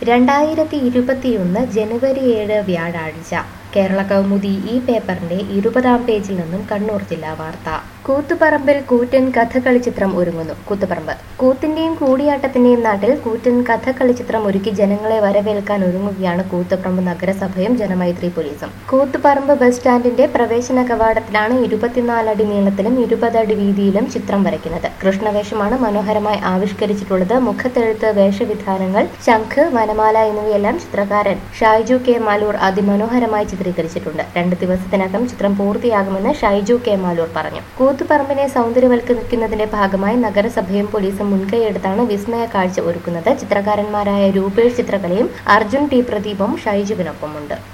രണ്ടായിരത്തി ഇരുപത്തിയൊന്ന് ജനുവരി ഏഴ് വ്യാഴാഴ്ച കേരള കൗമുദി ഈ പേപ്പറിന്റെ ഇരുപതാം പേജിൽ നിന്നും കണ്ണൂർ ജില്ലാ വാർത്ത കൂത്തുപറമ്പിൽ കൂറ്റൻ കഥകളി ചിത്രം ഒരുങ്ങുന്നു കൂത്തുപറമ്പ് കൂത്തിന്റെയും കൂടിയാട്ടത്തിന്റെയും നാട്ടിൽ കൂറ്റൻ കഥകളി ചിത്രം ഒരുക്കി ജനങ്ങളെ വരവേൽക്കാൻ ഒരുങ്ങുകയാണ് കൂത്തുപറമ്പ് നഗരസഭയും ജനമൈത്രി പോലീസും കൂത്തുപറമ്പ് ബസ് സ്റ്റാൻഡിന്റെ പ്രവേശന കവാടത്തിലാണ് ഇരുപത്തിനാലടി നീളത്തിലും ഇരുപത് അടി വീതിയിലും ചിത്രം വരയ്ക്കുന്നത് കൃഷ്ണവേഷമാണ് മനോഹരമായി ആവിഷ്കരിച്ചിട്ടുള്ളത് മുഖത്തെഴുത്ത് വേഷവിധാനങ്ങൾ ശംഖ് വനമാല എന്നിവയെല്ലാം ചിത്രകാരൻ ഷൈജു കെ മാലൂർ അതിമനോഹരമായി ചിത്രീകരിച്ചിട്ടുണ്ട് രണ്ട് ദിവസത്തിനകം ചിത്രം പൂർത്തിയാകുമെന്ന് ഷൈജു കെ മാലൂർ പറഞ്ഞു കൂത്തുപറമ്പിനെ സൗന്ദര്യവൽക്കരിക്കുന്നതിന്റെ ഭാഗമായി നഗരസഭയും പോലീസും മുൻകൈയെടുത്താണ് വിസ്മയ കാഴ്ച ഒരുക്കുന്നത് ചിത്രകാരന്മാരായ രൂപേഷ് ചിത്രകലയും അർജുൻ ടി പ്രദീപും ഷൈജുവിനൊപ്പമുണ്ട്